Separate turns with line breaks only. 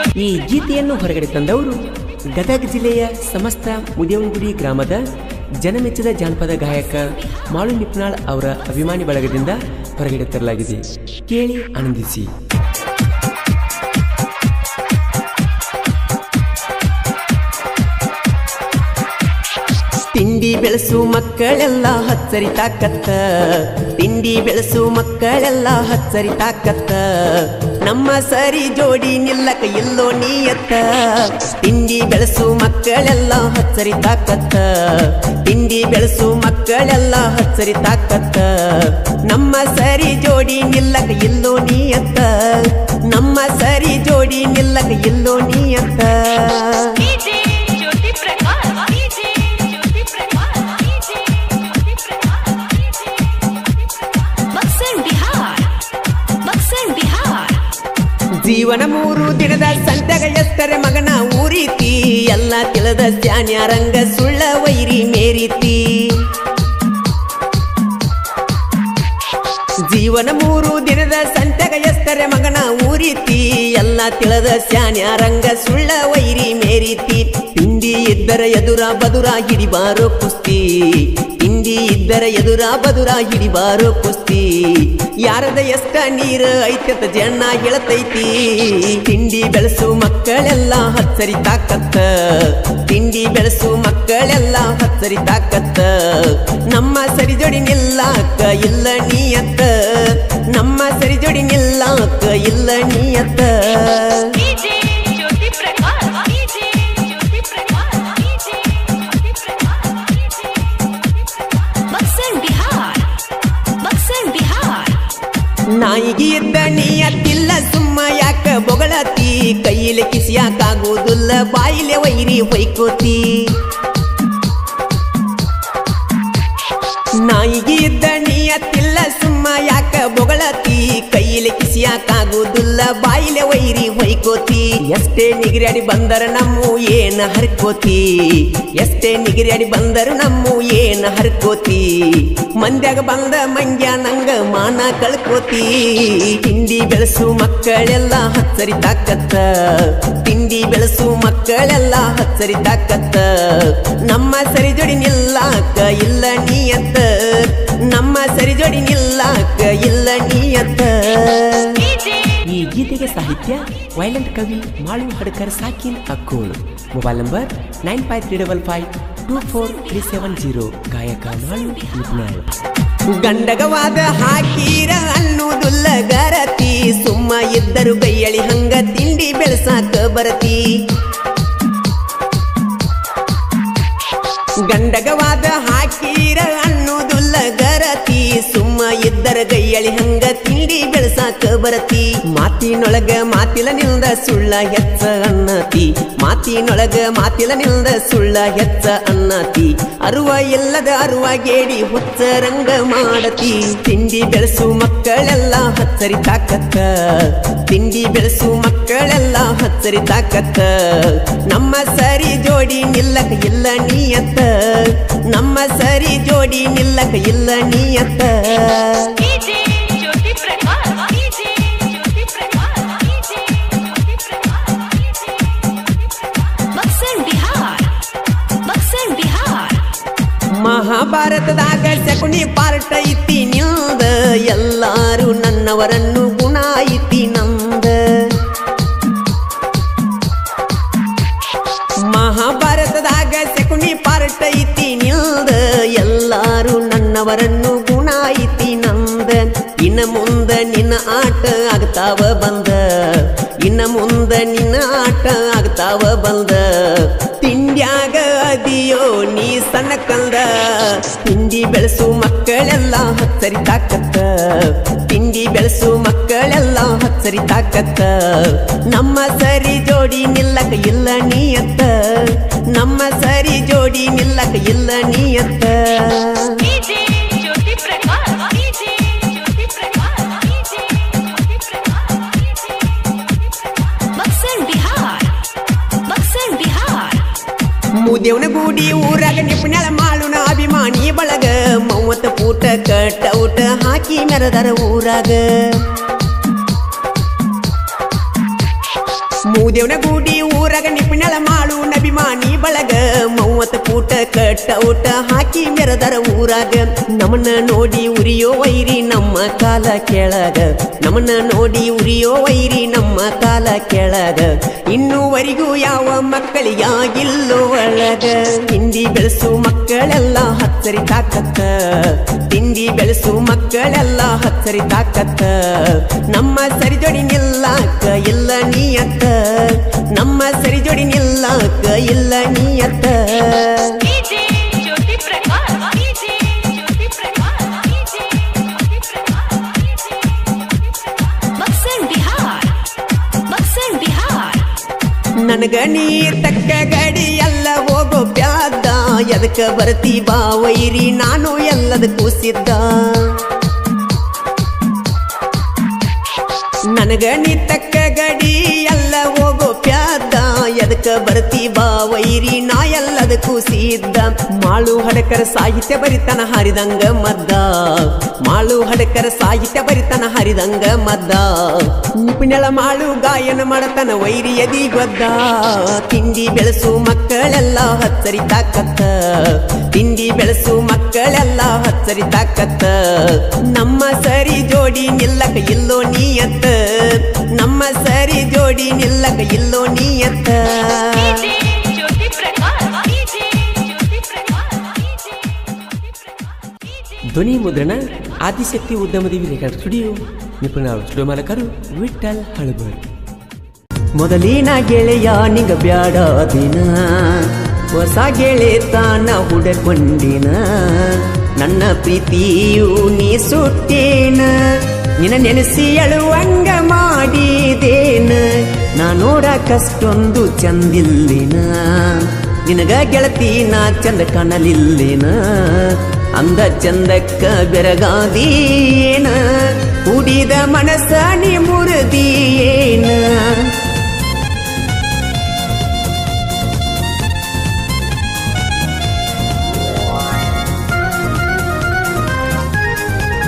ಈ ಗೀತೆಯನ್ನು ಹೊರಗಡೆ ತಂದವರು ಗದಗ ಜಿಲ್ಲೆಯ ಸಮಸ್ತ ಮುದಿಯಂಗುಡಿ ಗ್ರಾಮದ ಜನಮೆಚ್ಚಿದ ಜಾನಪದ ಗಾಯಕ ಮಾಳು ನಿಪ್ನಾಳ್ ಅವರ ಅಭಿಮಾನಿ ಬಳಗದಿಂದ ಹೊರಗಡೆ ತರಲಾಗಿದೆ ಕೇಳಿ ಆನಂದಿಸಿ ತಿಂಡಿ ಬೆಳೆಸು ಮಕ್ಕಳೆಲ್ಲ ಹಚ್ಚರಿ ತಾಕತ್ತ ತಿಂಡಿ ಬೆಳೆಸು ಮಕ್ಕಳೆಲ್ಲ ಹಚ್ಚರಿ ತಾಕತ್ತ ನಮ್ಮ ಸರಿ ಜೋಡಿ ನಿಲ್ಲಕ ಇಲ್ಲೋ ನೀಯತ್ತ ತಿಂಡಿ ಬೆಳೆಸು ಮಕ್ಕಳೆಲ್ಲ ಹಚ್ಚರಿ ತಾಕತ್ತ ತಿಂಡಿ ಬೆಳೆಸು ಮಕ್ಕಳೆಲ್ಲ ಹಚ್ಚರಿ ತಾಕತ್ತ ನಮ್ಮ ಸರಿ ಜೋಡಿ ನಿಲ್ಲಕ ಇಲ್ಲೋ ನೀಯತ್ತ ನಮ್ಮ ಸರಿ ಜೋಡಿ ನಿಲ್ಲಕ ಇಲ್ಲೋ ನೀಯತ್ತ
DJ Jyoti Prakash DJ Jyoti Prakash DJ Jyoti Prakash DJ Buxar Bihar Buxar Bihar
ಜೀವನ ಮೂರು ದಿನದ ಸಂತೆಗ ಎತ್ತರೆ ಮಗನ ಊರೀತಿ ಎಲ್ಲ ತಿಳಿದ ರಂಗ ಸುಳ್ಳ ವೈರಿ ಮೇರೀತಿ ಜೀವನ ಮೂರು ದಿನದ ಸಂತೆಗ ಎಸ್ತರೆ ಮಗನ ಊರೀತಿ ಎಲ್ಲ ತಿಳಿದ ರಂಗ ಸುಳ್ಳ ವೈರಿ ಮೇರೀತಿ ತಿಂಡಿ ಇದ್ದರ ಎದುರ ಬದುರ ಹಿಡಿಬಾರೋ ಕುಸ್ತಿ ತಿಂಡಿ ಇದ್ದರ ಎದುರ ಬದುರ ಹಿಡಿಬಾರೋ ಕುಸ್ತಿ ಯಾರದ ಎಷ್ಟ ನೀರ ಐತತ ಜನ ಹೇಳತೈತಿ ತಿಂಡಿ ಬೆಳೆಸು ಮಕ್ಕಳೆಲ್ಲ ಹಚ್ಚರಿ ತಾಕತ್ತ ತಿಂಡಿ ಬೆಳೆಸು ಮಕ್ಕಳೆಲ್ಲ ಹಚ್ಚರಿ ತಾಕತ್ತ ನಮ್ಮ ಸರಿ ಜೋಡಿ ನಿಲ್ಲಾಕ ಇಲ್ಲ ನೀಯತ್ತ ನಮ್ಮ ಸರಿ ಜೋಡಿ ನಿಲ್ಲಾಕ ಇಲ್ಲ ನೀಯತ್ತ
DJ Jyoti Prakash DJ Jyoti Prakash DJ Jyoti Prakash DJ Buxar Bihar Buxar Bihar
ನಾಯಿಗೆ ಇದ್ದ ನೀಯತ್ತಿಲ್ಲ ಸುಮ್ಮ ಯಾಕ ಬೊಗಳತಿ ಕೈಯಲ್ಲಿ ಕಿಸಿಯಾಕಾಗುವುದಿಲ್ಲ ಬಾಯಿಲೆ ವೈರಿ ಹೊಯ್ಕೋತಿ ನಾಯಿಗೆ ಇದ್ದ ನೀಯತ್ತಿಲ್ಲ ಸುಮ್ಮ ಯಾಕ ಬೊಗಳತಿ ಕೈಯಲ್ಲಿ ಕಿಸಿಯಾಕಾಗುವುದಿಲ್ಲ ಬಾಯಿಲೆ ವೈರಿ ಹೊಯ್ಕೋತಿ ಎಷ್ಟೇ ನಿಗಿರ್ಯಾಡಿ ಬಂದರ ನಮ್ಮ ಏನ ಹರ್ಕೋತಿ ಎಷ್ಟೇ ನಿಗಿರ್ಯಾಡಿ ಬಂದರು ನಮ್ಮ ಏನ ಹರ್ಕೋತಿ ಮಂದ್ಯಾಗ ಬಂದ ಮಂಗ್ಯ ನಂಗ ಮಾನ ಕಳ್ಕೋತಿ ತಿಂಡಿ ಬೆಳೆಸು ಮಕ್ಕಳೆಲ್ಲ ಹಚ್ಚರಿ ತಾಕತ್ತ ತಿಂಡಿ ಬೆಳೆಸು ಮಕ್ಕಳೆಲ್ಲ ಹಚ್ಚರಿ ತಾಕತ್ತ ನಮ್ಮ ಸರಿ ಜೋಡಿ ನಿಲ್ಲಾಕ ಇಲ್ಲ ನೀಯತ್ತ ನಮ್ಮ ಸರಿ ಜೋಡಿ ನಿಲ್ಲಾಕ ಇಲ್ಲ ನೀಯತ್ತ
डीजे
ಈ ಗೀತೆಗೆ ಸಾಹಿತ್ಯ ವೈಲೆಂಟ್ ಕವಿ ಮಾಳು ಹಡ್ಕರ್ ಸಾಕಿನ್ ಅಕ್ಕೋಳು mobile number nine five three double five two four three seven zero ಗಾಯಕ ಮಾಳು ನಿಪ್ನಾಳ್ ಗಂಡಗವಾದ ಹಾಕೀರ ಅನ್ನುವುದಿಲ್ಲ ಗರತಿ ಸುಮ್ಮ ಇದ್ದರು ಕೈಯಳಿ ಹಂಗ ತಿಂಡಿ ಬೆಳೆಸಾಕ ಬರತಿ ಗಂಡಗವಾದ ಹಾಕೀರ ಅನ್ನುವುದಿಲ್ಲ ಗರತಿ ಸುಮ್ಮ ಇದ್ದರ ಗೈಯಳಿ ಹಂಗ ತಿಂಡಿ ಬೆಳೆಸಾಕ ಬರತಿ ಮಾತಿನೊಳಗ ಮಾತಿಲ ನಿಲ್ದ ಸುಳ್ಳ ಹೆಚ್ಚ ಅನ್ನತಿ ಮಾತಿನೊಳಗ ಮಾತಿಲ ನಿಲ್ದ ಸುಳ್ಳ ಹೆಚ್ಚ ಅನ್ನತಿ ಅರುವ ಇಲ್ಲದ ಅರುವ ಗೇಡಿ ಹುಚ್ಚ ರಂಗ ಮಾಡತಿ ತಿಂಡಿ ಬೆಳೆಸು ಮಕ್ಕಳೆಲ್ಲ ಹಚ್ಚರಿ ತಾಕತ್ತ ತಿಂಡಿ ಬೆಳೆಸು ಮಕ್ಕಳೆಲ್ಲ ಹಚ್ಚರಿ ತಾಕತ್ತ ನಮ್ಮ ಸರಿ ಜೋಡಿ ನಿಲ್ಲಕ ಇಲ್ಲ ನೀಯತ್ತ ನಮ್ಮ ಸರಿ ಜೋಡಿ ನಿಲ್ಲಕ ಇಲ್ಲ ನೀಯತ್ತ
DJ Jyoti Prakash DJ Jyoti Prakash DJ Jyoti Prakash DJ Buxar Bihar Buxar Bihar
ಮಹಾಭಾರತದಾಗ ಶಕುನಿ ಪಾರ್ಟ ಐತಿ ನಿಲ್ದ ಎಲ್ಲಾರು ನನ್ನವರನ್ನು ಗುಣ ಐತಿ ನಂದ ಮಹಾಭಾರತದಾಗ ಶಕುನಿ ಪಾರ್ಟ ಐತಿ ನಿಲ್ದ ಎಲ್ಲಾರು ನನ್ನವರನ್ನು ಗುಣ ಐತಿ ನಂದ ಇನ್ನ ಮುಂದ ನಿನ್ನ ಆಟ ಆಗ್ತಾವ ಬಂದ ಇನ್ನ ಮುಂದ ನಿನ್ನ ಆಟ ಆಗ್ತಾವ ಬಂದ ತಿಂಡ್ಯಾಗ ಅದಿಯೋ ನೀ ಸಣ್ಣ ಕಂದ ತಿಂಡಿ ಬೆಳೆಸು ಮಕ್ಕಳೆಲ್ಲ ಹಚ್ಚರಿ ತಾಕತ್ತ ತಿಂಡಿ ಬೆಳೆಸು ಮಕ್ಕಳೆಲ್ಲ ಹಚ್ಚರಿ ತಾಕತ್ತ ನಮ್ಮ ಸರಿ ಜೋಡಿ ನಿಲ್ಲಕ ಇಲ್ಲ ನೀಯತ್ತ ನಮ್ಮ ಸರಿ ಜೋಡಿ ನಿಲ್ಲಕ ಇಲ್ಲ ನೀಯತ್ತ
DJ Jyoti Prakash DJ Jyoti Prakash DJ Jyoti Prakash DJ Buxar Bihar Buxar Bihar
ಮುದೇವನ ಗೂಡಿ ಊರಾಗ ನಿಪುಣಳ ಮಾಳುನ ಅಭಿಮಾನಿ ಬಳಗ ಮೂವತ್ತ ಪೂಟ ಕಟೌಟ ಹಾಕಿ ಮೆರದರ ಊರಾಗ ಮೂದೇವನ ಗೂಡಿ ಊರಾಗ ನಿಪಿಣಳ ಮಾಡು ನಬಿಮಾನಿ ಬಳಗ ಮೂವತ್ತು ಪೂಟ ಕಟ್ಟ ಊಟ ಹಾಕಿ ಮೆರದರ ಊರಾಗ ನಮ್ಮನ್ನ ನೋಡಿ ಉರಿಯೋ ವೈರಿ ನಮ್ಮ ಕಾಲ ಕೆಳಗ ನಮ್ಮನ್ನ ನೋಡಿ ಉರಿಯೋ ವೈರಿ ನಮ್ಮ ಕಾಲ ಕೆಳಗ ಇನ್ನೂವರೆಗೂ ಯಾವ ಮಕ್ಕಳಿಗಾಗಿಲ್ಲೋ ಒಳಗ ತಿಂಡಿ ಬೆಳೆಸು ಮಕ್ಕಳೆಲ್ಲ ಹತ್ತರಿ ತಾಕತ್ತ ತಿಂಡಿ ಬೆಳೆಸು ಮಕ್ಕಳೆಲ್ಲ ಹತ್ತರಿ ತಾಕತ್ತ ನಮ್ಮ ಸರಿಜೋಡಿ ನಿಲ್ಲಾಕ ಇಲ್ಲ ನೀಯತ್ತ ನಮ್ಮ ಸರಿಜೋಡಿ ನಿಲ್ಲಾಕ ಇಲ್ಲ ನೀಯತ್ತ
DJ Jyoti Prakash DJ Jyoti Prakash DJ Jyoti Prakash DJ Jyoti Prakash Buxar Bihar Buxar Bihar
ನನಗ ನೀ ತಕ್ಕ ಗಡಿ ಎಲ್ಲ ಹೋಗೋ ಪ್ಯಾದ ಎದಕ್ಕ ಬರ್ತಿ ಬಾ ವೈರಿ ನಾನು ಎಲ್ಲದ ಕೂಸಿದ್ದ ನನಗ ನೀ ತಕ್ಕ ಗಡಿ ಎಲ್ಲ ಹೋಗೋ ಪ್ಯಾದ ಎದಕ್ಕ ಬರ್ತಿ ಬಾ ವೈರಿ ನಾ ಎಲ್ಲದ ಕೂಸಿದ್ದ ಮಾಳು ಹಡಕರ ಸಾಹಿತ್ಯ ಬರಿತನ ಹರಿದಂಗ ಮದ್ದ ಮಾಳು ಹಡಕರ ಸಾಹಿತ್ಯ ಬರಿತನ ಹರಿದಂಗ ಮದ್ದ ನಿಪಿಣಳ ಮಾಳು ಗಾಯನ ಮಾಡತನ ವೈರಿ ಎದಿ ಗೊದ್ದ ತಿಂಡಿ ಬೆಳೆಸು ಮಕ್ಕಳೆಲ್ಲ ಹಚ್ಚರಿ ತಾಕತ್ತ ತಿಂಡಿ ಬೆಳೆಸು ಮಕ್ಕಳೆಲ್ಲ ಹಚ್ಚರಿ ತಾಕತ್ತ ನಮ್ಮ ಸರಿ ಜೋಡಿ ನಿಲ್ಲಕ ಇಲ್ಲೋ ನೀಯತ್ತ ನಮ್ಮ ಸರಿ ಜೋಡಿ ನಿಲ್ಲಕ ಇಲ್ಲೋ ನೀಯತ್ತ
DJ Jyoti Prakash DJ Jyoti Prakash DJ Jyoti Prakash DJ
ಧ್ವನಿ ಮುದ್ರಣ ಆದಿಶಕ್ತಿ ಉದ್ಯಮದೇವಿ ರೆಕಾರ್ಡ್ ಸ್ಟುಡಿಯೋ ನಿಪುಣರು ಸ್ಟುಡಿಯೋ ಮಾಲಕರು ವಿಠಲ್ ಹಳಬರ್ ಮೊದಲಿನ ಗೆಳೆಯ ನಿಗ ಬ್ಯಾಡ ದಿನ ಹೊಸ ಗೆಳೆತನ ಹುಡಕೊಂಡಿನ ನನ್ನ ಪ್ರೀತಿಯು ನೀ ಸುಟ್ಟೇನ ನಿನ್ನ ನೆನೆಸಿ ಅಳುವಂಗ ಮಾಡಿದೇನ ನಾ ನೋಡಕಷ್ಟೊಂದು ಚಂದಿಲ್ಲಿನ ನಿನಗ ಗೆಳತಿ ನಾ ಚಂದ ಕಾಣಲಿಲ್ಲಿನ ಅಂದ ಚಂದಕ್ಕ ಬೆರಗಾದೀನ ಕುಡಿದ ಮನಸ್ಸ ನೀ ಮುರಿದೀಯೇನ